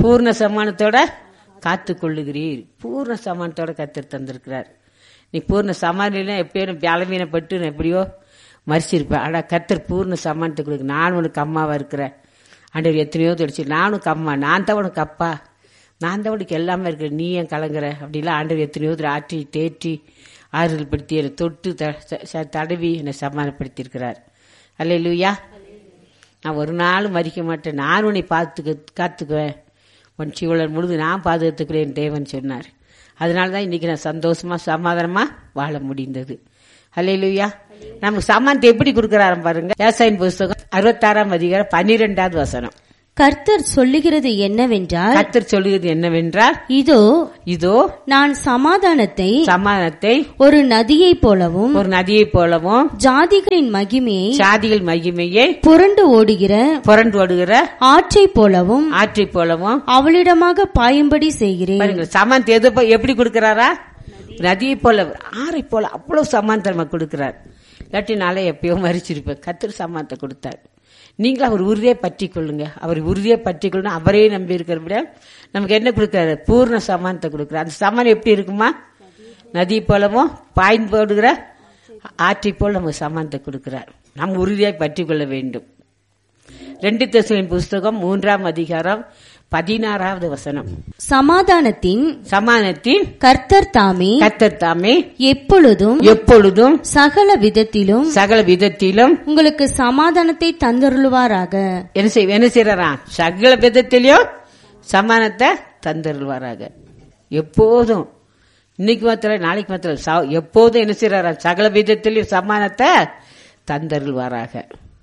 பூர்ண சமானத்தோட காத்து கொள்ளுகிறீர் பூர்ண சமானத்தோட கத்தர் தந்திருக்கிறார் நீ பூர்ண சமானில எப்பயும் பலவீனப்பட்டு நான் எப்படியோ மறிச்சிருப்பேன் ஆனா கத்தர் பூர்ண சமானத்தை கொடுக்கு நான் உனக்கு அம்மாவா இருக்கிறேன் ஆண்டவர் எத்தனையோ தொடிச்சு நானும் அம்மா நான் தான் உனக்கு அப்பா நான் தான் உனக்கு எல்லாமே இருக்கிறேன் நீ ஏன் கலங்குற அப்படிலாம் ஆண்டவர் எத்தனையோ தடவை ஆற்றி தேற்றி ஆறுதல் படுத்தி என்னை தொட்டு த- ச- ச- தடவி என்னை சமாதானப்படுத்தியிருக்கிறார் அல்ல லூயா நான் ஒரு நாளும் மறிக்க மாட்டேன் நான் உன்னை பார்த்துக்க காத்துக்குவேன் உன் சீவலர் முழுது நான் பாதுகாத்துக்கிறேன் தேவன் சொன்னார் அதனால தான் இன்னைக்கு நான் சந்தோஷமா சமாதானமா வாழ முடிந்தது அல்லையா நமக்கு சமானத்தை எப்படி கொடுக்கறாரு பாருங்க விவசாயின் புஸ்தகம் அறுபத்தாறாம் அதிகாரம் பன்னிரெண்டாவது வசனம் கர்த்தர் சொல்லுகிறது என்னவென்றால் கத்தர் சொல்லுகிறது என்னவென்றால் இதோ இதோ நான் சமாதானத்தை சமாதானத்தை ஒரு நதியைப் போலவும் ஒரு நதியைப் போலவும் ஜாதிகளின் மகிமையை சாதிகள் மகிமையை புரண்டு ஓடுகிற புரண்டு ஓடுகிற ஆற்றைப் போலவும் ஆற்றைப் போலவும் அவளிடமாக பாயும்படி செய்கிறேன் பாருங்க சமானத்தை எது போ- எப்படி கொடுக்கறாரா நதியை போல ஆறை போல அவ்வளவு சமாந்தரமா கொடுக்கிறார் இல்லாட்டி நாளை எப்பயோ மறிச்சிருப்பேன் கத்திர சமானத்தை கொடுத்தார் நீங்களும் அவர் உறுதியை பற்றி கொள்ளுங்க அவர் உறுதியை பற்றி கொள்ளணும் அவரே நம்பி இருக்கிற விட நமக்கு என்ன கொடுக்கிறாரு பூர்ண சமானத்தை கொடுக்கிறார் அந்த சமானம் எப்படி இருக்குமா நதி போலவும் பாய்ந்து போடுகிற ஆற்றை போல் நமக்கு சமானத்தை கொடுக்கிறார் நம்ம உறுதியாய் பற்றி கொள்ள வேண்டும் ரெண்டு தெசலின் புஸ்தகம் மூன்றாம் அதிகாரம் பதினாறாவது வசனம் சமாதானத்தின் சமானத்தின் கர்த்தர் தாமே கத்தர் தாமே எப்பொழுதும் எப்பொழுதும் சகல விதத்திலும் சகல விதத்திலும் உங்களுக்கு சமாதானத்தை தந்தருளுவாராக என்ன செய் என்ன செய்யறா சகல விதத்திலையும் சமானத்தை தந்தருள்வாராக எப்போதும் இன்னைக்கு மாத்திரம் நாளைக்கு மாத்திரம் ச- எப்போதும் என்ன செய்யறாரா சகல விதத்திலையும் சமானத்தை தந்தருள்வாராக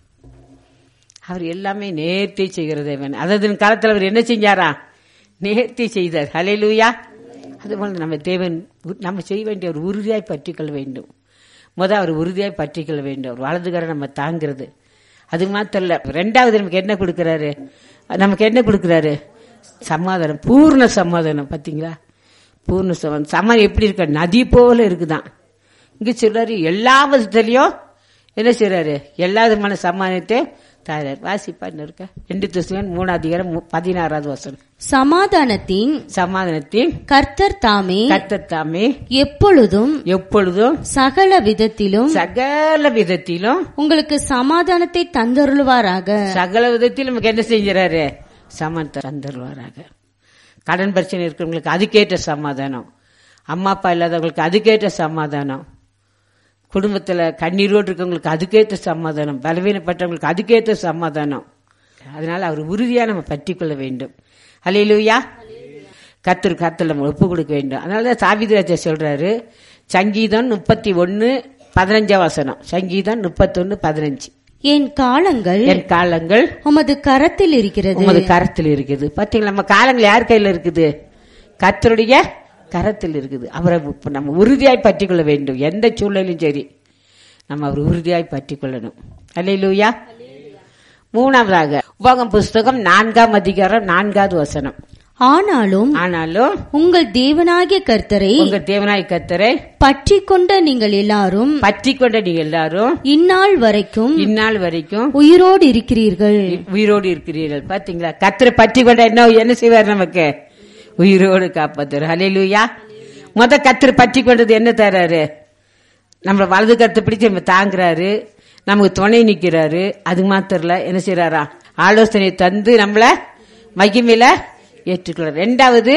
அவர் எல்லாமே நேர்த்தி செய்கிற தேவன் அதாவது காலத்தில் அவர் என்ன செஞ்சாரா நேர்த்தி செய்தார் ஹalleluya அதுபோல நம்ம தேவன் உ- நம்ம செய்ய வேண்டிய ஒரு உறுதியாய் பற்றிக்கொள்ள வேண்டும் முத அவர் உறுதியாய் பற்றிக்கொள்ள வேண்டும் அவர் வலதுகரை நம்ம தாங்கிறது அது மாத்திரம் இல்ல ரெண்டாவது நமக்கு என்ன கொடுக்கறாரு நமக்கு என்ன கொடுக்கறாரு சமாதானம் பூர்ண சமாதானம் பாத்தீங்களா பூர்ண சமாதானம் சமாதானம் எப்படி இருக்க நதி போல இருக்குதான் இங்க சொல்றாரு எல்லா விதத்திலையும் என்ன செய்றாரு எல்லா விதமான சமாதானத்தை தாரார் வாசிப்பான்னு இருக்க ரெண்டு திசுவன் மூணாவது அதிகாரம் மு- பதினாறாவது வசனம் சமாதானத்தின் சமாதானத்தின் கர்த்தர் தாமே கர்த்தர் தாமே எப்பொழுதும் எப்பொழுதும் சகல விதத்திலும் சகல விதத்திலும் உங்களுக்கு சமாதானத்தை தந்தருளுவாராக சகல விதத்திலும் நமக்கு என்ன செஞ்சாரு சமாதானம் தந்துருவாராக கடன் பிரச்சனை இருக்கிறவங்களுக்கு அதுக்கேற்ற சமாதானம் அம்மா அப்பா இல்லாதவங்களுக்கு அதுக்கேற்ற சமாதானம் குடும்பத்துல கண்ணீரோடு இருக்கவங்களுக்கு அதுக்கேற்ற சமாதானம் பலவீனப்பட்டவங்களுக்கு அதுக்கேற்ற சமாதானம் அதனால அவர் உறுதியா நம்ம பற்றி கொள்ள வேண்டும் அல்லையிலுயா கத்தர் கத்தில் நம்ம ஒப்பு கொடுக்க வேண்டும் அதனாலதான் சாவிதிராஜா சொல்றாரு சங்கீதம் முப்பத்தி ஒன்னு பதினஞ்சாம் வசனம் சங்கீதம் முப்பத்தொன்னு பதினஞ்சு என் காலங்கள் என் காலங்கள் உமது கரத்தில் இருக்கிறது உமது கரத்தில் இருக்குது பாத்தீங்களா நம்ம காலங்கள் யார் கையில இருக்குது கர்த்தருடைய கரத்தில் இருக்குது அவரை இப்ப நம்ம உறுதியாய் பற்றிக் கொள்ள வேண்டும் எந்த சூழ்நிலையும் சரி நம்ம அவர் உறுதியாய் பற்றிக் கொள்ளணும் அல்லையிலூயா மூணாவதாக உபகம் புஸ்தகம் நான்காம் அதிகாரம் நான்காவது வசனம் ஆனாலும் ஆனாலும் உங்கள் தேவனாகிய கர்த்தரை உங்க தேவனாய் கர்த்தரை பற்றிக் கொண்ட நீங்கள் எல்லாரும் பற்றி கொண்ட நீங்க எல்லாரும் இந்நாள் வரைக்கும் இந்நாள் வரைக்கும் உயிரோடு இருக்கிறீர்கள் உயிரோடு இருக்கிறீர்கள் பாத்தீங்களா கத்தரை பற்றி கொண்ட என்ன என்ன செய்வார் நமக்கு உயிரோடு காப்பாத்துற ஹalleluya முத கத்தரை பற்றி கொண்டது என்ன தராரு நம்மள வலது கருத்தை பிடிச்சு நம்ம தாங்குறாரு நமக்கு துணை நிக்கிறாரு அது மாத்திரம் இல்ல என்ன செய்யறாரா ஆலோசனை தந்து நம்மள மகிமையில ஏற்றுக்கிறார் ரெண்டாவது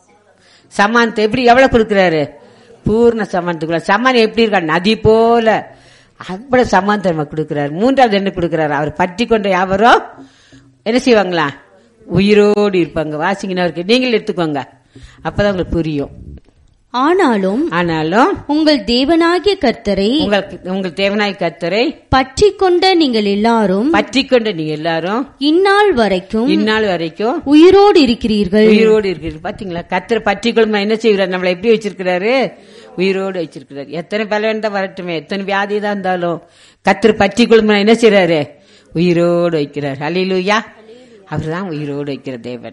சமானத்தை எப்படி எவ்வளவு கொடுக்கிறாரு பூர்ண சமானத்துக்குள்ள சமானம் எப்படி இருக்கா நதி போல அவ்வளவு சமானத்தை நம்ம கொடுக்கிறாரு மூன்றாவது என்ன கொடுக்கிறாரு அவர் பற்றி கொண்ட யாவரோ என்ன செய்வாங்களா உயிரோடு இருப்பாங்க வாசிங்கன்னா இருக்கு நீங்களும் எடுத்துக்கோங்க அப்பதான் உங்களுக்கு புரியும் ஆனாலும் ஆனாலும் உங்கள் தேவனாகிய கர்த்தரை உங்களுக்கு உங்கள் தேவனாய் கத்தரை பற்றிக் கொண்ட நீங்கள் எல்லாரும் பற்றி கொண்ட நீங்க எல்லாரும் இந்நாள் வரைக்கும் இந்நாள் வரைக்கும் உயிரோடு இருக்கிறீர்கள் உயிரோடு இருக்கிறது பாத்தீங்களா கத்தரை பற்றி கொள்ளுமா என்ன செய்கிறார் நம்மளை எப்படி வச்சிருக்கிறாரு உயிரோடு வச்சிருக்கிறாரு எத்தனை பலவன் தான் வரட்டுமே எத்தனை வியாதி தான் இருந்தாலும் கத்தரை பற்றி கொள்ளுமா என்ன செய்யறாரு உயிரோடு வைக்கிறார் அலிலுயா அவர் தான் உயிரோடு வைக்கிற தேவன்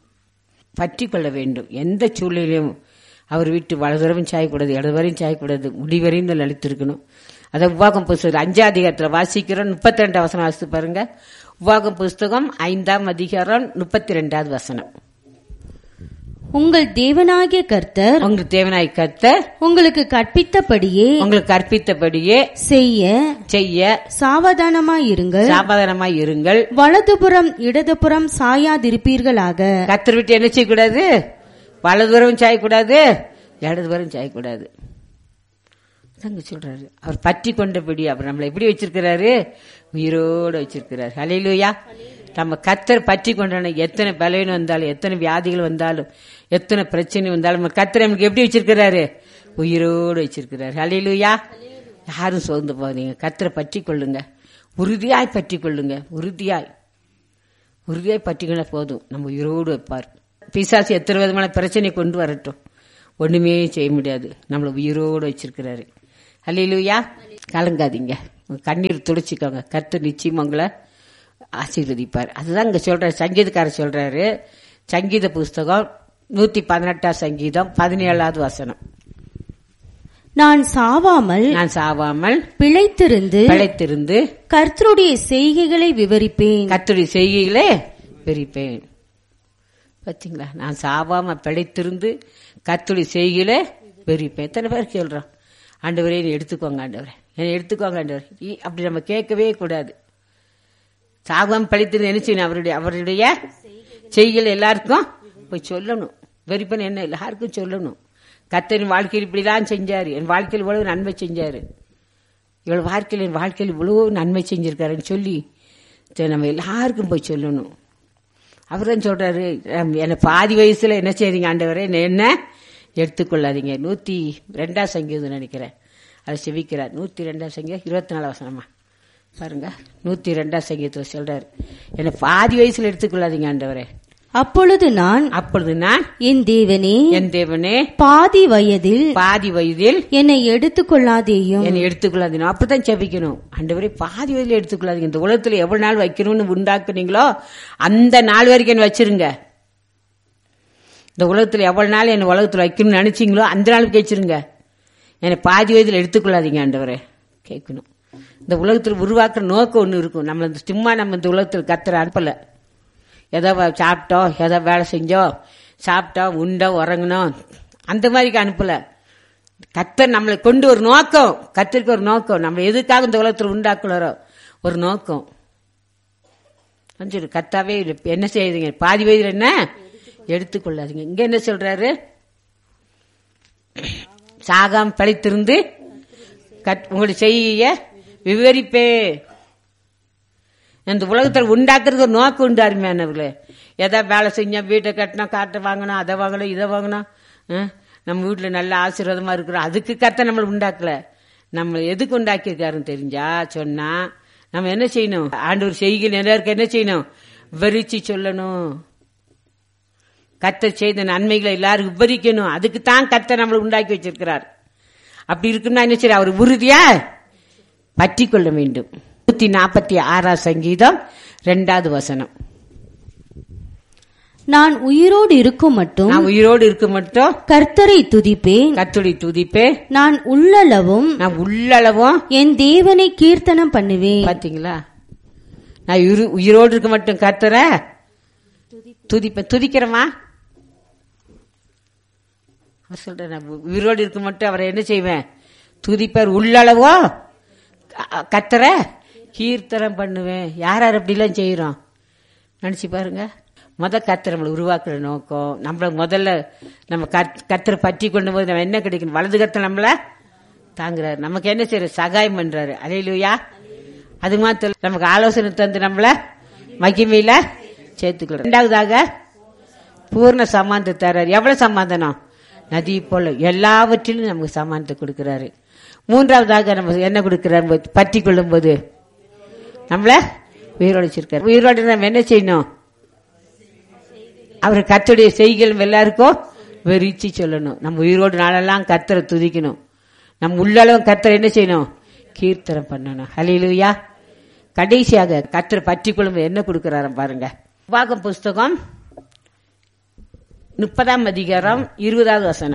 பற்றி கொள்ள வேண்டும் எந்த சூழ்நிலையும் அவர் வீட்டு வலதுவரையும் சாயக்கூடாது இடதுவரையும் சாயக்கூடாது முடிவரையும் தான் அழித்திருக்கணும் அதை உபாகம் புஸ்தகம் அஞ்சாம் அதிகாரத்தில் வாசிக்கிறோம் முப்பத்தி ரெண்டாம் வசனம் வாசித்து பாருங்க உபாகம் புஸ்தகம் ஐந்தாம் அதிகாரம் முப்பத்தி ரெண்டாவது வசனம் உங்கள் தேவனாகிய கர்த்தர் உங்களுக்கு தேவனாய் கர்த்தர் உங்களுக்கு கற்பித்தபடியே உங்களுக்கு கற்பித்தபடியே செய்ய செய்ய சாவதானமாயிருங்கள் சாபாதனமாய் இருங்கள் வலதுபுறம் இடதுபுறம் சாயாதிருப்பீர்களாக கத்தர் விட்டு என்ன செய்யக்கூடாது வலதுபுறம் சாயக்கூடாது இடதுபுறம் சாயக்கூடாது தங்க சொல்றாரு அவர் பற்றி கொண்டபடி அவர் நம்மளை எப்படி வச்சிருக்கிறாரு உயிரோடு வச்சிருக்கிறார் ஹalleluya நம்ம கத்தர் பற்றி கொண்டான எத்தனை பலவீனம் வந்தாலும் எத்தனை வியாதிகள் வந்தாலும் எத்தனை பிரச்சனை வந்தாலும் நம்ம கத்தர் நமக்கு எப்படி வச்சிருக்கிறாரு உயிரோடு வச்சிருக்கிறார் ஹalleluya யாரும் சோர்ந்து போகாதீங்க கத்தரை பற்றி கொள்ளுங்க உறுதியாய் பற்றி கொள்ளுங்க உறுதியாய் உறுதியாய் பற்றிக்கொள்ள போதும் நம்ம உயிரோடு வைப்பார் பிசாசு எத்தனை விதமான பிரச்சனை கொண்டு வரட்டும் ஒண்ணுமே செய்ய முடியாது நம்மளை உயிரோடு வச்சிருக்கிறாரு அல்லையிலுயா கலங்காதீங்க உங்க கண்ணீர் துடைச்சிக்கோங்க கத்து நிச்சயம் உங்களை ஆசீர்வதிப்பார் அதுதான் இங்க சொல்றாரு சங்கீதக்காரர் சொல்றாரு சங்கீத புஸ்தகம் நூத்தி பதினெட்டாம் சங்கீதம் பதினேழாவது வசனம் நான் சாவாமல் நான் சாவாமல் பிழைத்திருந்து பிழைத்திருந்து கர்த்தருடைய செய்கைகளை விவரிப்பேன் கத்துடைய செய்கைகளே பிரிப்பேன் பாத்தீங்களா நான் சாவாம பிழைத்திருந்து கத்துடைய செய்கையில பிரிப்பேன் எத்தனை பேர் சொல்றோம் ஆண்டவரே என்னை எடுத்துக்கோங்க ஆண்டவரே என்னை எடுத்துக்கோங்க ஆண்டவர் அப்படி நம்ம கேட்கவே கூடாது சாகாம பிழைத்திருந்து என்ன செய்யணும் அவருடைய அவருடைய செய்கைகள் எல்லாருக்கும் போய் சொல்லணும் வெறிப்பன் என்ன எல்லாருக்கும் சொல்லணும் கத்தரின் வாழ்க்கையில் இப்படிதான் செஞ்சாரு என் வாழ்க்கையில் இவ்வளவு நன்மை செஞ்சாரு இவ்வளவு வாழ்க்கையில் என் வாழ்க்கையில் இவ்வளவு நன்மை செஞ்சிருக்காருன்னு சொல்லி சரி, நம்ம எல்லாருக்கும் போய் சொல்லணும் அவர் தான் சொல்றாரு "அம், என்னை பாதி வயசுல என்ன செய்றீங்க ஆண்டவரே என்னை என்ன எடுத்துக்கொள்ளாதீங்க நூத்தி ரெண்டாம் சங்கீதம் நினைக்கிறேன் அதை செவிக்கிறார் நூத்தி ரெண்டாம் சங்கீதம் இருபத்தி நாலு வசனமா பாருங்க நூத்தி ரெண்டாம் சங்கீதத்துல சொல்றாரு என்னை பாதி வயசுல எடுத்துக்கொள்ளாதீங்க ஆண்டவரே அப்பொழுது நான் அப்பொழுது நான் என் தேவனே என் தேவனே பாதி வயதில் பாதி வயதில் என்னை எடுத்துக்கொள்ளாதேயும் என்னை எடுத்துக்கொள்ளாதீங்க அப்படித்தான் செபிக்கணும் ஆண்டவரே பாதி வயதில் எடுத்துக்கொள்ளாதீங்க இந்த உலகத்துல எவ்வளவு நாள் வைக்கணும்னு உண்டாக்குனீங்களோ அந்த நாள் வரைக்கும் என்ன வச்சிருங்க இந்த உலகத்துல எவ்வளவு நாள் என்ன உலகத்துல வைக்கணும்னு நினைச்சீங்களோ அந்த நாளுக்கு வச்சிருங்க என்னை பாதி வயதில் எடுத்துக்கொள்ளாதீங்க ஆண்டவரே கேட்கணும் இந்த உலகத்தில் உருவாக்குற நோக்கம் ஒன்று இருக்கும் நம்மள இந்த சும்மா நம்ம இந்த உலகத்தில் கத்துற அனுப்பல ஏதோ வ- சாப்பிட்டோம் ஏதோ வேலை செஞ்சோம் சாப்பிட்டோம் உண்டோம் உறங்கினோம் அந்த மாதிரிக்கு அனுப்பல கத்தர் நம்மளை கொண்டு ஒரு நோக்கம் கத்திற்கு ஒரு நோக்கம் நம்ம எதுக்காக இந்த உலகத்தில் உண்டாக்குனாரோ ஒரு நோக்கம் கொஞ்சம் கத்தாவே இல்ல. என்ன செய்யுதுங்க பாதி வயதில் என்ன எடுத்துக்கொள்ளாதீங்க இங்க என்ன சொல்றாரு சாகாம பழித்திருந்து கத்- உங்களுடைய செய்ய விவரிப்பே இந்த உலகத்தில் உண்டாக்குறது ஒரு நோக்கம் உண்டு அருமையானவர்களே எதா வேலை செஞ்சோம் வீட்டை கட்டினோம் காட்டை வாங்கணும் அதை வாங்கணும் இதை வாங்கணும் ஆ? நம்ம வீட்டில் நல்ல ஆசீர்வாதமா இருக்கிறோம் அதுக்கு கத்த நம்மளை உண்டாக்கல நம்ம எதுக்கு உண்டாக்கியிருக்காருன்னு தெரிஞ்சா சொன்னா நம்ம என்ன செய்யணும் ஆண்டவர் செய்கிற எல்லாருக்கும் என்ன செய்யணும் விவரிச்சு சொல்லணும் கத்தர் செய்த நன்மைகளை எல்லாரும் விவரிக்கணும் அதுக்கு தான் கத்தர் நம்மளை உண்டாக்கி வச்சிருக்கிறார் அப்படி இருக்குன்னா என்ன செய்ய அவர் உறுதியா பற்றி கொள்ள வேண்டும் நூத்தி நாற்பத்தி ஆறாம் சங்கீதம் ரெண்டாவது வசனம் நான் உயிரோடு இருக்கும் மட்டும் நான் உயிரோடு இருக்க மட்டும் கர்த்தரை துதிப்பேன் கத்துடி துதிப்பே நான் உள்ளளவும் நான் உள்ளளவும் என் தேவனை கீர்த்தனம் பண்ணுவேன் பாத்தீங்களா நான் உயிரு- உயிரோடு இருக்க மட்டும் கத்துற துதிப்பேன் துதிக்கிறமா அவர் சொல்றேன் நான் உயிரோடு இருக்க மட்டும் அவரை என்ன செய்வேன் துதிப்பார் உள்ளளவோ க- கத்தர கீர்த்தனம் பண்ணுவேன் யார் யார் அப்படிலாம் செய்யறோம் நினைச்சு பாருங்க முத கத்தர் நம்மளை உருவாக்குற நோக்கம் நம்மள முதல்ல நம்ம கத்- கத்தரை பற்றி கொண்டு போது நம்ம என்ன கிடைக்கணும் வலது கத்தை நம்மள தாங்குறாரு நமக்கு என்ன செய்யற சகாயம் பண்றாரு அலையிலுயா அது மாத்திரம் இல்ல, நமக்கு ஆலோசனை தந்து நம்மள மகிமையில சேர்த்துக்கிறோம் ரெண்டாவதாக பூர்ண சமாந்தம் தர்றாரு எவ்வளவு சமாதானம் நதி போல எல்லாவற்றிலும் நமக்கு சமாதானத்தை கொடுக்கிறாரு மூன்றாவதாக நம்ம என்ன கொடுக்கிறார் பற்றி கொள்ளும் போது நம்மள உயிரோடு வச்சிருக்காரு உயிரோடு நம்ம என்ன செய்யணும் அவர் கத்துடைய செய்கள் எல்லாருக்கும் வெறிச்சு சொல்லணும் நம்ம உயிரோடு நாளெல்லாம் கத்தரை துதிக்கணும் நம்ம உள்ளளவும் கத்தரை என்ன செய்யணும் கீர்த்தனம் பண்ணணும் ஹலிலுயா கடைசியாக கத்தரை பற்றி கொள்ளும் என்ன கொடுக்கிறாரு பாருங்க உபாகம் புஸ்தகம் முப்பதாம் அதிகாரம் இருபதாவது வசனம்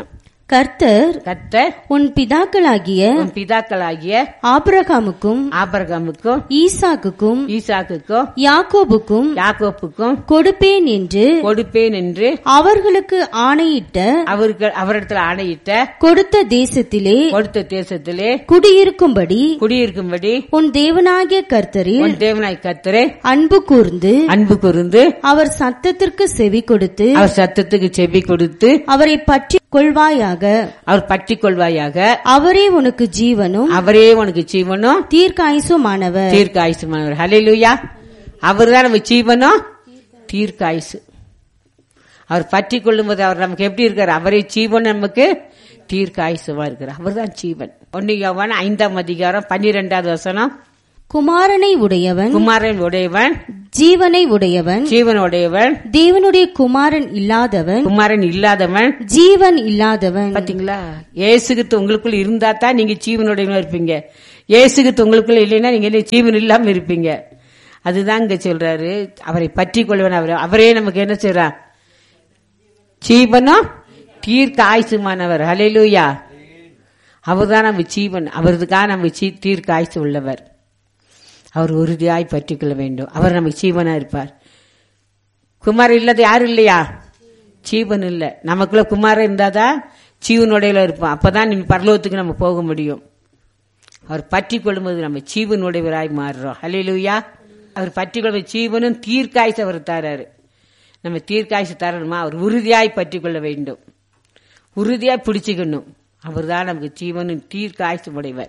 கர்த்தர் கர்த்தர் உன் பிதாக்களாகிய உன் பிதாக்களாகிய ஆபிரகாமுக்கும் ஆபரகமுக்கும் ஈசாக்குக்கும் ஈசாக்குக்கும் யாக்கோபுக்கும் யாக்கோப்புக்கும் கொடுப்பேன் என்று கொடுப்பேன் என்று அவர்களுக்கு ஆணையிட்ட அவருக்கு அவரிடத்துல ஆணையிட்ட கொடுத்த தேசத்திலே கொடுத்த தேசத்திலே குடியிருக்கும்படி குடியிருக்கும்படி உன் தேவனாகிய கர்த்தரில் உன் தேவனாய் கர்த்தரே அன்பு கூர்ந்து அன்பு கூர்ந்து அவர் சத்தத்திற்கு செவி கொடுத்து அவர் சத்தத்துக்கு செவி கொடுத்து அவரை பற்றி கொள்வாயாக அவர் பற்றி கொள்வாயாக அவரே உனக்கு ஜீவனும் அவரே உனக்கு ஜீவனும் தீர்க்காயுசுமானவர் தீர்க்க ஆயுசுமானவர் ஹalleluya அவர் தான் நம்ம ஜீவனும் தீர்க்க ஆயுசு அவர் பற்றி கொள்ளும்போது அவர் நமக்கு எப்படி இருக்காரு அவரே ஜீவன் நமக்கு தீர்க்க ஆயுசுமா இருக்கிறார் அவர் தான் ஜீவன் ஒன்னு யோவான் ஐந்தாம் அதிகாரம் பன்னிரெண்டாவது வசனம் குமாரனை உடையவன் குமாரன் உடையவன் ஜீவனை உடையவன் ஜீவன் உடையவன் தேவனுடைய குமாரன் இல்லாதவன் குமாரன் இல்லாதவன் ஜீவன் இல்லாதவன் பாத்தீங்களா ஏசுகித்து உங்களுக்குள்ள இருந்தா தான் நீங்க ஜீவனுடையவனா இருப்பீங்க ஏசுகித்து உங்களுக்குள்ள இல்லைன்னா நீங்க என்ன ஜீவன் இல்லாம இருப்பீங்க அதுதான் இங்க சொல்றாரு அவரை பற்றி கொள்வன் அவர் அவரே நமக்கு என்ன செய்றார் ஜீவனும் தீர்க்க ஆயுசுமானவர் ஹalleluya அவர்தான் நம்ம ஜீவன் அவருக்காக நம்ம ஜீ- தீர்க்க ஆயுசு உள்ளவர் அவர் உறுதியாய் பற்றி கொள்ள வேண்டும் அவர் நமக்கு ஜீவனா இருப்பார் குமார் இல்லாத யாரும் இல்லையா ஜீவன் இல்ல நமக்குள்ள குமாரன் இருந்தாதான் ஜீவனுடையில இருப்போம் அப்பதான் நீ பரலோகத்துக்கு நம்ம போக முடியும் அவர் பற்றி கொள்ளும்போது நம்ம ஜீவனுடையவராய் மாறுறோம் ஹalleluya அவர் பற்றி கொள்ளும் ஜீவனும் தீர்க்காய்ச்சி அவர் தராரு நம்ம தீர்க்காய்ச்சி தரணுமா அவர் உறுதியாய் பற்றி கொள்ள வேண்டும் உறுதியாய் பிடிச்சுக்கணும் அவர் தான் நமக்கு ஜீவனும் தீர்க்காய்ச்சி உடையவர்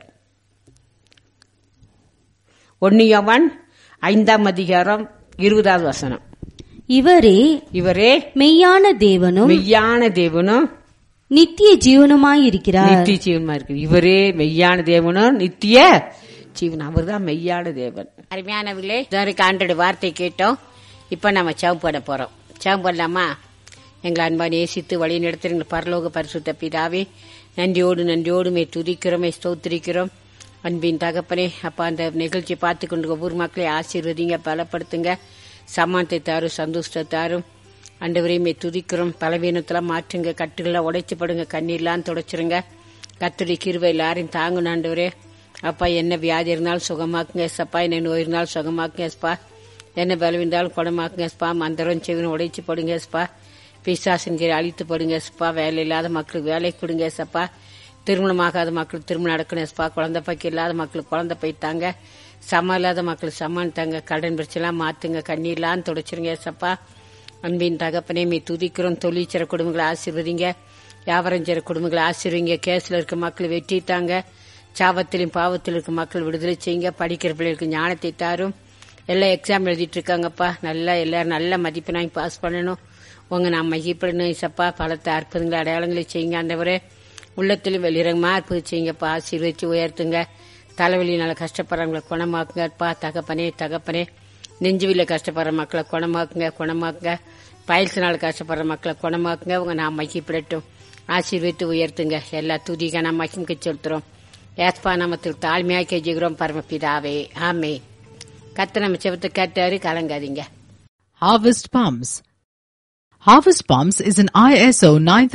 ஒன்னியவன் ஐந்தாம் அதிகாரம் இருபதாவது வசனம் இவரே இவரே மெய்யான தேவனும் மெய்யான தேவனும் நித்திய ஜீவனுமாயிருக்கிறார் நித்திய ஜீவனுமா இருக்கு இவரே மெய்யான தேவனும் நித்திய ஜீவன் அவர் தான் மெய்யான தேவன் அருமையானவர்களே இதுவரைக்கும் ஆண்டோட வார்த்தை கேட்டோம் இப்ப நம்ம சவம் பண்ண போறோம் சவம் பண்ணலாமா எங்களை அன்பா நேசித்து வழி நடத்துகிற பரலோக பரிசுத்த பிதாவே நன்றியோடு நன்றியோடு மே துதிக்கிறோம் மே ஸ்தோத்திரிக்கிறோம் அன்பின் தகப்பனே அப்பா அந்த நிகழ்ச்சியை பார்த்து கொண்டு ஒவ்வொரு மக்களையும் ஆசீர்வதிங்க பலப்படுத்துங்க சமானத்தை தாரும் சந்தோஷத்தை தாரும் அண்டவரையுமே துதிக்கிறோம் பலவீனத்தெல்லாம் மாற்றுங்க கட்டுகளை உடைச்சு படுங்க கண்ணீர்லாம் துடைச்சிருங்க கத்துடி கிருவை எல்லாரையும் தாங்கணும் ஆண்டவரே அப்பா என்ன வியாதி இருந்தாலும் சுகமாக்குங்க எஸ்ப்பா என்ன நோய் இருந்தாலும் சுகமாக்குங்க எஸ்பா என்ன பலவீந்தாலும் குணமாக்குங்க எஸ்பா மந்திரம் செவினும் உடைச்சு படுங்க எஸ்பா பிசாசின் கீழ் அழித்து படுங்க எஸ்பா வேலை இல்லாத மக்களுக்கு வேலை கொடுங்க எஸ்ப்பா திருமணமாகாத மக்களுக்கு திருமணம் நடக்கணும் எஸ்பா குழந்தை பைக்கு இல்லாத மக்களுக்கு குழந்தை பைத்தாங்க சம இல்லாத மக்களுக்கு சமான் தாங்க கடன் பிரச்சனைலாம் மாத்துங்க கண்ணீர்லாம் துடைச்சிருங்க எஸ்ப்பா அன்பின் தகப்பனே மீ துதிக்கிறோம் தொழிற்சிற குடும்பங்களை ஆசீர்வதிங்க வியாபாரம் செய்கிற குடும்பங்களை ஆசீர்வதிங்க கேஸ்ல இருக்க மக்கள் வெற்றி தாங்க சாபத்திலும் பாவத்திலும் இருக்க மக்கள் விடுதலை செய்யுங்க படிக்கிற பிள்ளைகளுக்கு ஞானத்தை தாரும் எல்லாம் எக்ஸாம் எழுதிட்டு இருக்காங்கப்பா நல்லா எல்லாரும் நல்ல மதிப்பெண்ணாய் பாஸ் பண்ணணும் உங்க நான் மகிப்படணும் இசப்பா பலத்தை அற்புதங்களை அடையாளங்களை செய்யுங்க ஆண்டவரே உள்ளத்திலும் வெளிரங்கமா அற்புதம் செய்யுங்கப்பா ஆசீர்வதிச்சு உயர்த்துங்க தலைவலினால கஷ்டப்படுறவங்களை குணமாக்குங்கப்பா தகப்பனே தகப்பனே நெஞ்சுவில கஷ்டப்படுற மக்களை குணமாக்குங்க குணமாக்குங்க பயிற்சினால கஷ்டப்படுற மக்களை குணமாக்குங்க உங்க நான் மகிப்பிடட்டும் ஆசீர்வித்து உயர்த்துங்க எல்லா துதிக நான் மகிமுக்கு செலுத்துறோம் ஏஸ்பா நாமத்தில் தாழ்மையாக கெஞ்சுகிறோம் பரமபிதாவே ஆமே கத்த நம்ம செவத்தை கேட்டாரு கலங்காதீங்க Harvest Palms. Harvest Palms is an ISO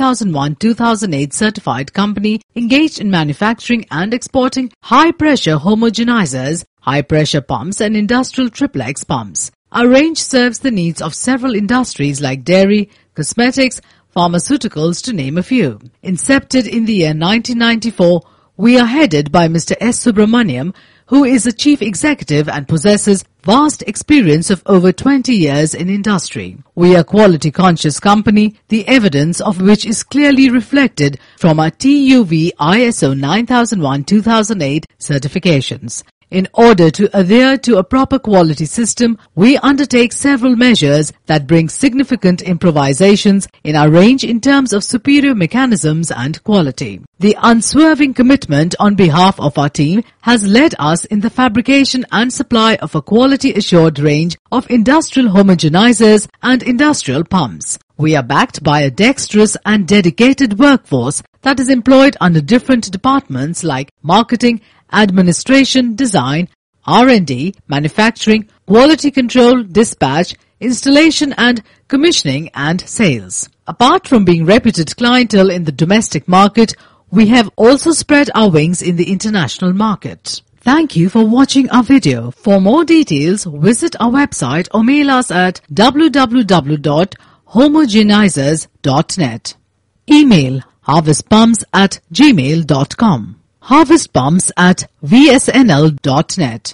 9001-2008 certified company engaged in manufacturing and exporting high-pressure homogenizers, high-pressure pumps and industrial triplex pumps. Our range serves the needs of several industries like dairy, cosmetics, pharmaceuticals to name a few. Incepted in the year 1994, we are headed by Mr. S. Subramaniam, who is the chief executive and possesses vast experience of over 20 years in industry. We are quality conscious company, the evidence of which is clearly reflected from our TUV ISO 9001-2008 certifications. In order to adhere to a proper quality system, we undertake several measures that bring significant improvisations in our range in terms of superior mechanisms and quality. The unswerving commitment on behalf of our team has led us in the fabrication and supply of a quality assured range of industrial homogenizers and industrial pumps. We are backed by a dexterous and dedicated workforce that is employed under different departments like marketing, administration, design, R&D, manufacturing, quality control, dispatch, installation and commissioning and sales. Apart from being reputed clientele in the domestic market, we have also spread our wings in the international market. Thank you for watching our video. For more details, visit our website or mail us at www.homogenizers.net. Email harvestpumps at gmail.com. Harvestpumps at vsnl.net.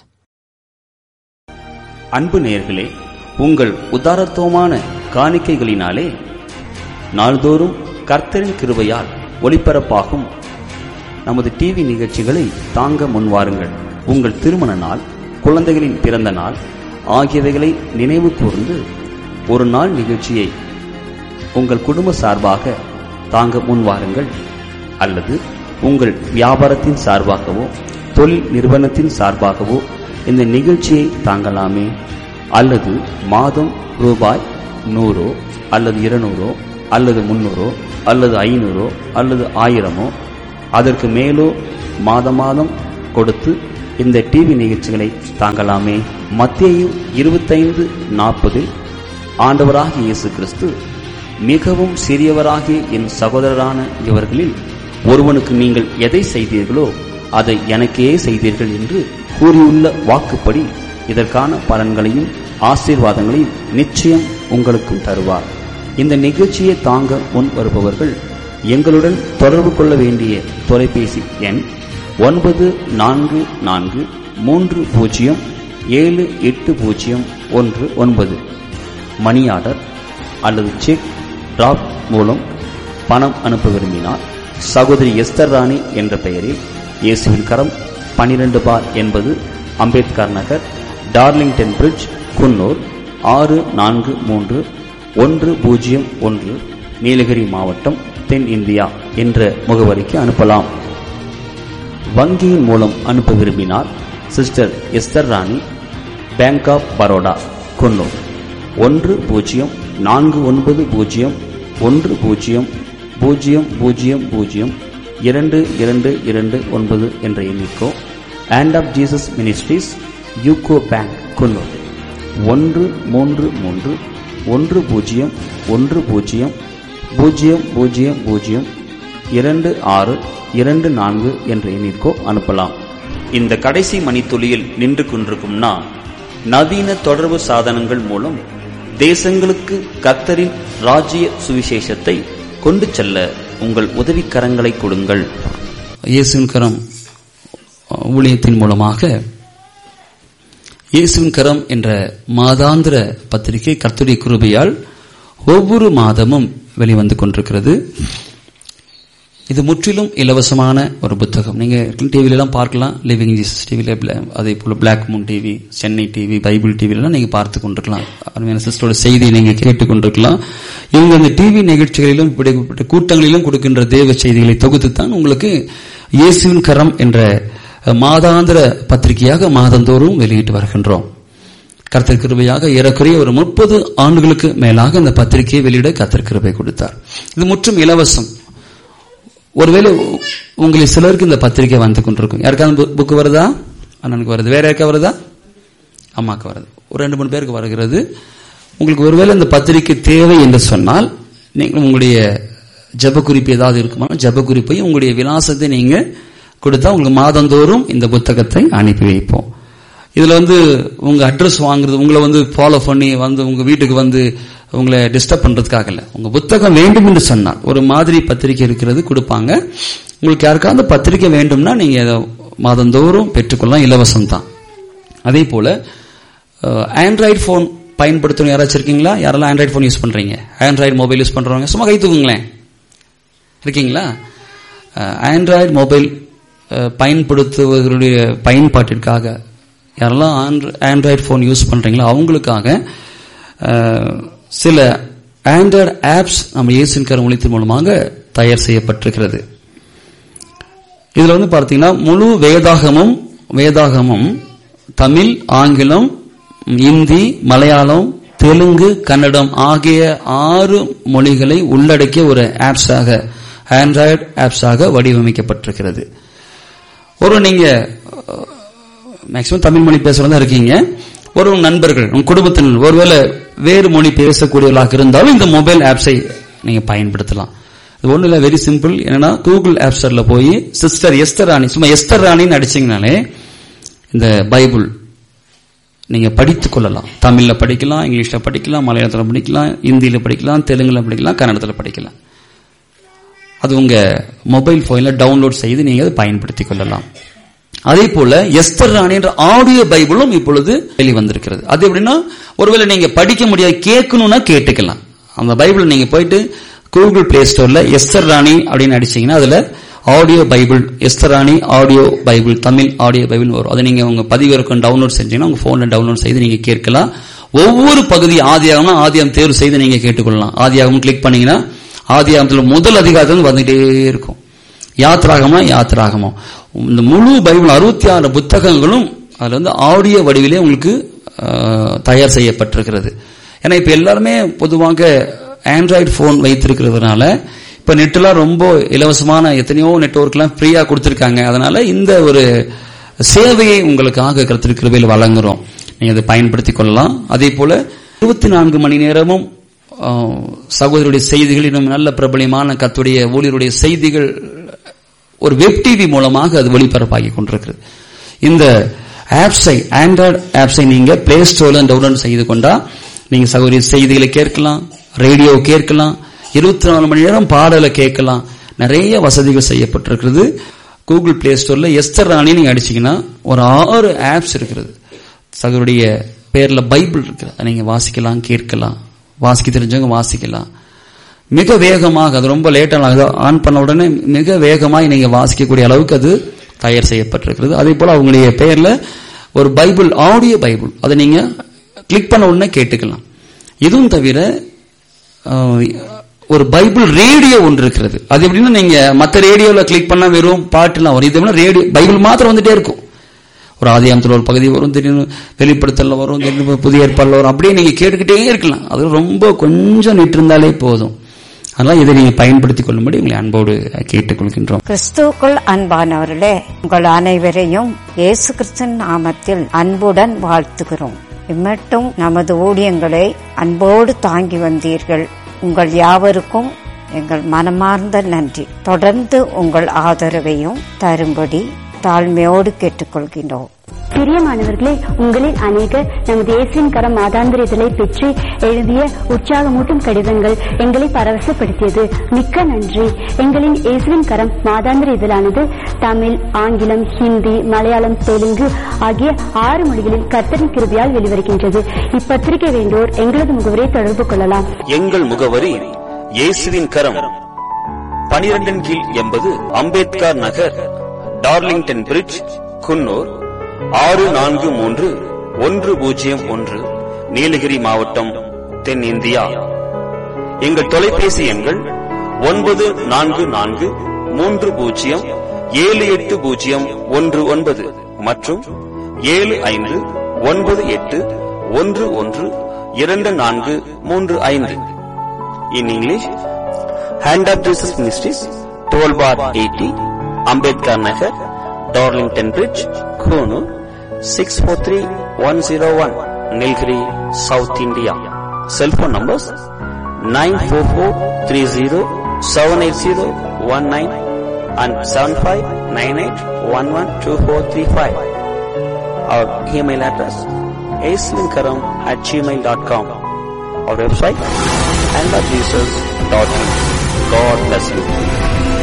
அன்பு நேயர்களே உங்கள் உதாரத்துவமான காணிக்கைகளினாலே நாள்தோறும் கர்த்தரின் கிருபையால் ஒளிபரப்பாகும் நமது TV நிகழ்ச்சிகளை தாங்க முன்வாருங்கள் உங்கள் திருமண நாள் குழந்தைகளின் பிறந்த நாள் ஆகியவைகளை நினைவு கூர்ந்து ஒரு நாள் நிகழ்ச்சியை உங்கள் குடும்ப சார்பாக தாங்க முன்வாருங்கள் அல்லது உங்கள் வியாபாரத்தின் சார்பாகவோ தொழில் நிறுவனத்தின் சார்பாகவோ இந்த நிகழ்ச்சியை தாங்கலாமே அல்லது மாதம் ரூபாய் நூறோ அல்லது இருநூறோ அல்லது முன்னூறோ அல்லது ஐநூறோ அல்லது ஆயிரமோ அதற்கு மேலோ மாதம் மாதம் கொடுத்து இந்த டிவி நிகழ்ச்சிகளை தாங்கலாமே மத்தேயு இருபத்தைந்து நாற்பதில் ஆண்டவராகிய இயேசு கிறிஸ்து மிகவும் சிறியவராகிய என் சகோதரரான இவர்களில் ஒருவனுக்கு நீங்கள் எதை செய்தீர்களோ அதை எனக்கே செய்தீர்கள் என்று கூறியுள்ள வாக்குப்படி இதற்கான பலன்களையும் ஆசீர்வாதங்களையும் நிச்சயம் உங்களுக்கும் தருவார் இந்த நிகழ்ச்சியை தாங்க முன் வருபவர்கள் எங்களுடன் தொடர்பு கொள்ள வேண்டிய தொலைபேசி எண் ஒன்பது நான்கு நான்கு மூன்று பூஜ்ஜியம் ஏழு எட்டு பூஜ்ஜியம் ஒன்று ஒன்பது மணி ஆர்டர் அல்லது செக் டிராப் மூலம் பணம் அனுப்ப விரும்பினார் சகோதரி எஸ்தர் ராணி என்ற பெயரில் இயேசுவின் கரம் பனிரெண்டு பார் என்பது அம்பேத்கர் நகர் டார்லிங்டன் பிரிட்ஜ் குன்னூர் ஆறு நான்கு மூன்று ஒன்று பூஜ்ஜியம் ஒன்று நீலகிரி மாவட்டம் தென் இந்தியா என்ற முகவரிக்கு அனுப்பலாம் வங்கியின் மூலம் அனுப்ப விரும்பினார் sister Esther Rani bank of Baroda Coonoor ஒன்று பூஜ்ஜியம் நான்கு ஒன்பது பூஜ்ஜியம் ஒன்று பூஜ்ஜியம் பூஜ்ஜியம் பூஜ்ஜியம் பூஜ்ஜியம் இரண்டு இரண்டு இரண்டு ஒன்பது என்ற எண்ணிக்கோ and of Jesus ministries UCO bank Coonoor ஒன்று மூன்று மூன்று ஒன்று பூஜ்ஜியம் ஒன்று பூஜ்ஜியம் பூஜ்ஜியம் பூஜ்ஜியம் பூஜ்ஜியம் இரண்டு ஆறு இரண்டு நான்கு என்ற எண்ணிற்கோ அனுப்பலாம் இந்த கடைசி மணித்துளியில் நின்று கொண்டிருக்கும் நான் நவீன தொடர்பு சாதனங்கள் மூலம் தேசங்களுக்கு கத்தரின் ராஜ்ய சுவிசேஷத்தை கொண்டு செல்ல உங்கள் உதவிக்கரங்களை கொடுங்கள் இயேசுவின் கரம் ஊழியத்தின் மூலமாக இயேசுவின் கரம் என்ற மாதாந்திர பத்திரிகை கர்த்தருடைய கிருபையால் ஒவ்வொரு மாதமும் வெளிவந்து கொண்டிருக்கிறது இது முற்றிலும் இலவசமான ஒரு புத்தகம் நீங்க டிவில எல்லாம் பார்க்கலாம் லிவிங் ஜீசஸ் டிவில அதே போல black moon TV Chennai TV Bible டிவில எல்லாம் நீங்க பார்த்து கொண்டிருக்கலாம் அருமையான சிஸ்டரோட செய்தியை நீங்க கேட்டுக் கொண்டிருக்கலாம் இவங்க அந்த டிவி நிகழ்ச்சிகளிலும் இப்படிப்பட்ட கூட்டங்களிலும் கொடுக்கின்ற தேவ செய்திகளை தொகுத்து தான் உங்களுக்கு இயேசுவின் கரம் என்ற மாதாந்திர பத்திரிகையாக மாதந்தோறும் வெளியிட்டு வருகின்றோம் கர்த்தர் கிருபையாக ஏறக்குறைய ஒரு முப்பது ஆண்டுகளுக்கு மேலாக இந்த பத்திரிகையை வெளியிட கர்த்தர் கிருபை கொடுத்தார் இது முற்றும் இலவசம் ஒருவேளை உங்களில் சிலருக்கு இந்த பத்திரிகை வந்து கொண்டிருக்கும் யாருக்காவது புக்கு வருதா அண்ணனுக்கு வருது வேற யாருக்கா வருதா அம்மாக்கு வருது ஒரு ரெண்டு மூணு பேருக்கு வருகிறது உங்களுக்கு ஒருவேளை இந்த பத்திரிகை தேவை என்று சொன்னால் நீங்கள் உங்களுடைய ஜப குறிப்பு ஏதாவது இருக்குமா ஜப குறிப்பையும் உங்களுடைய விலாசத்தை நீங்க கொடுத்தா உங்களுக்கு மாதந்தோறும் இந்த புத்தகத்தை அனுப்பி வைப்போம் இதுல வந்து உங்க அட்ரஸ் வாங்குறது உங்களை வந்து ஃபாலோ பண்ணி வந்து உங்க வீட்டுக்கு வந்து உங்களை டிஸ்டர்ப் பண்றதுக்காக இல்ல உங்க புத்தகம் வேண்டும் என்று சொன்னால் ஒரு மாதிரி பத்திரிகை இருக்கிறது கொடுப்பாங்க உங்களுக்கு யாருக்காவது பத்திரிகை வேண்டும்னா நீங்க மாதந்தோறும் பெற்றுக்கொள்ளலாம் இலவசம் தான் அதே போல ஆண்ட்ராய்டு போன் பயன்படுத்தணும் யாராச்சும் இருக்கீங்களா யாரெல்லாம் ஆண்ட்ராய்டு போன் யூஸ் பண்றீங்க ஆண்ட்ராய்டு மொபைல் யூஸ் பண்றவங்க சும்மா கை தூக்குங்களேன் இருக்கீங்களா ஆண்ட்ராய்டு மொபைல் பயன்படுத்துவர்களுடைய பயன்பாட்டிற்காக யாரெல்லாம் ஆண்ட்ராய்டு போன் யூஸ் பண்றீங்களோ அவங்களுக்காக சில ஆண்ட்ராய்டு ஆப்ஸ் நம்ம இயேசின் கரம் ஒழித்தின் மூலமாக தயார் செய்யப்பட்டிருக்கிறது இதுல வந்து பார்த்தீங்கன்னா முழு வேதாகமும் வேதாகமும் தமிழ் ஆங்கிலம் இந்தி மலையாளம் தெலுங்கு கன்னடம் ஆகிய ஆறு மொழிகளை உள்ளடக்கிய ஒரு ஆப்ஸாக ஆண்ட்ராய்டு ஆப்ஸாக வடிவமைக்கப்பட்டிருக்கிறது ஒரு நீங்க மேக்சிமம் தமிழ் மொழி பேசுறதா இருக்கீங்க ஒரு நண்பர்கள் உங்க குடும்பத்தினர் ஒருவேளை வேறு மொழி பேசக்கூடியவர்களாக இருந்தாலும் இந்த மொபைல் ஆப்ஸை நீங்க பயன்படுத்தலாம் இது ஒண்ணு இல்ல வெரி சிம்பிள் என்னன்னா கூகுள் ஆப் ஸ்டோர்ல போய் சிஸ்டர் எஸ்தர் ராணி சும்மா எஸ்தர் ராணின்னு அடிச்சீங்கனாலே இந்த பைபிள் நீங்க படித்துக் கொள்ளலாம் தமிழ்ல படிக்கலாம் இங்கிலீஷ்ல படிக்கலாம் மலையாளத்துல படிக்கலாம் இந்தியில படிக்கலாம் தெலுங்குல படிக்கலாம் கன்னடத்துல படிக்கலாம் அது உங்க மொபைல் போன்ல டவுன்லோட் செய்து நீங்க அதை பயன்படுத்திக் கொள்ளலாம் அதே போல எஸ்தர் ராணி என்ற ஆடியோ பைபிளும் இப்பொழுது வெளிவந்திருக்கிறது அது எப்படின்னா ஒருவேளை நீங்க படிக்க முடியாது கேட்கணும்னா கேட்டுக்கலாம் அந்த பைபிள் நீங்க போயிட்டு கூகுள் பிளே ஸ்டோர்ல எஸ்தர் ராணி அப்படின்னு அடிச்சீங்கன்னா அதுல audio Bible Esther Rani audio Bible Tamil audio Bible வரும் அதை நீங்க உங்க பதிவிறக்கம் டவுன்லோட் செஞ்சீங்கன்னா உங்க போன்ல டவுன்லோட் செய்து நீங்க கேட்கலாம் ஒவ்வொரு பகுதி ஆதியாகம்னா ஆதியாகம் தேர்வு செய்து நீங்க கேட்டுக்கொள்ளலாம் ஆதியாகம் கிளிக் பண்ணீங்கன்னா ஆதியாகத்துல முதல் அதிகாரத்துல வந்துட்டே இருக்கும் யாத்ராகமா யாத்ராகமோ இந்த முழு பைபிள் அறுபத்தி ஆறு புத்தகங்களும் அதுல வந்து ஆடியோ வடிவிலே உங்களுக்கு அஹ், தயார் செய்யப்பட்டிருக்கிறது ஏன்னா இப்ப எல்லாருமே பொதுவாக ஆண்ட்ராய்டு போன் வைத்திருக்கிறதுனால இப்ப நெட்லாம் ரொம்ப இலவசமான எத்தனையோ நெட்வொர்க்லாம் ஃப்ரீயா கொடுத்திருக்காங்க அதனால இந்த ஒரு சேவையை உங்களுக்காக கருத்து கிருபையில் வழங்குறோம் நீங்க அதை பயன்படுத்திக் கொள்ளலாம் அதே போல இருபத்தி நான்கு மணி நேரமும் ஆஹ், சகோதரருடைய செய்திகள் இன்னும் நல்ல பிரபலியமான கத்துடைய ஊழியருடைய செய்திகள் ஒரு வெப் டிவி மூலமாக அது ஒளிபரப்பாகி கொண்டிருக்கிறது இந்த ஆப்ஸை ஆண்ட்ராய்டு ஆப்ஸை நீங்க பிளே ஸ்டோர்ல டவுன்லோட் செய்து கொண்டா நீங்க சகோதரி செய்திகளை கேட்கலாம் ரேடியோ கேட்கலாம் இருபத்தி நாலு மணி நேரம் பாடலை கேட்கலாம் நிறைய வசதிகள் செய்யப்பட்டிருக்கிறது கூகுள் பிளே ஸ்டோர்ல எஸ்தர் ராணி நீங்க அடிச்சீங்கன்னா ஒரு ஆறு ஆப்ஸ் இருக்கிறது சகோதரிய பேர்ல பைபிள் இருக்குது அதை நீங்க வாசிக்கலாம் கேட்கலாம் வாசிக்க தெரிஞ்சவங்க வாசிக்கலாம் மிக வேகமாக அது ரொம்ப லேட்டாக ஆன் பண்ண உடனே மிக வேகமாக நீங்க வாசிக்கக்கூடிய அளவுக்கு அது தயார் செய்யப்பட்டிருக்கிறது அதே போல அவங்களுடைய பெயர்ல ஒரு பைபிள் ஆடியோ பைபிள் அதை நீங்க கிளிக் பண்ண உடனே கேட்டுக்கலாம் இதுவும் தவிர அஹ், ஒரு பைபிள் ரேடியோ ஒன்று இருக்கிறது அது எப்படின்னா நீங்க மத்த ரேடியோல கிளிக் பண்ணா வெறும் பாட்டுலாம் வரும் இது ரேடியோ பைபிள் மாத்திரம் வந்துட்டே இருக்கும் ஒரு ஆதியாமத்தில் ஒரு பகுதி வரும் திடீர்னு வெளிப்படுத்தல வரும் திடீர்னு புதிய ஏற்பாடுல வரும் அப்படியே நீங்க கேட்டுக்கிட்டே இருக்கலாம் அது ரொம்ப கொஞ்சம் நிட்டு இருந்தாலே போதும் அதனால இதை நீங்க பயன்படுத்திக் கொள்ளும்படி உங்களை அன்போடு கேட்டுக்கொள்கின்றோம் கிறிஸ்துவுக்குள் அன்பானவர்களே உங்கள் அனைவரையும் இயேசு கிறிஸ்தன் நாமத்தில் அன்புடன் வாழ்த்துகிறோம் இம்மட்டும் நமது ஊழியங்களை அன்போடு தாங்கி வந்தீர்கள் உங்கள் யாவருக்கும் எங்கள் மனமார்ந்த நன்றி தொடர்ந்து உங்கள் ஆதரவையும் தரும்படி தாழ்மையோடு கேட்டுக்கொள்கின்றோம் பிரியமானவர்களே உங்களில் அநேகர் நமது இயேசுவின் கரம் மாதாந்திர இதழை பெற்று எழுதிய உற்சாகமூட்டும் கடிதங்கள் எங்களை பரவசப்படுத்தியது மிக்க நன்றி எங்களின் இயேசுவின் கரம் மாதாந்திர இதழானது தமிழ் ஆங்கிலம் ஹிந்தி மலையாளம் தெலுங்கு ஆகிய ஆறு மொழிகளில் கர்த்தரின் கிருபியால் வெளிவருகின்றது இப்பத்திரிகை வேண்டோர் எங்களது முகவரை தொடர்பு கொள்ளலாம் எங்கள் முகவரி இயேசுவின் கரம் பனிரெண்டின் கீழ் எண்பது அம்பேத்கர் நகர் டார்லிங்டன் பிரிட்ஜ் குன்னூர் ஆறு நான்கு மூன்று ஒன்று பூஜ்ஜியம் ஒன்று நீலகிரி மாவட்டம் தென்னிந்தியா எங்கள் தொலைபேசி எண்கள் ஒன்பது நான்கு நான்கு மூன்று பூஜ்ஜியம் ஏழு எட்டு பூஜ்ஜியம் ஒன்று ஒன்பது மற்றும் ஏழு ஐந்து ஒன்பது எட்டு ஒன்று ஒன்று இரண்டு நான்கு மூன்று ஐந்து in English hand of Jesus ministries twelve bar eighty Ambedkar Nagar Darlington bridge Coonoor six four three one zero one Nilgiri south India cellphone numbers nine four four three zero seven eight zero one nine and seven five nine eight one one two four three five our email address ஏஸ்லிங்கரம் at Gmail dot com our website and at Jesus.in. God bless you.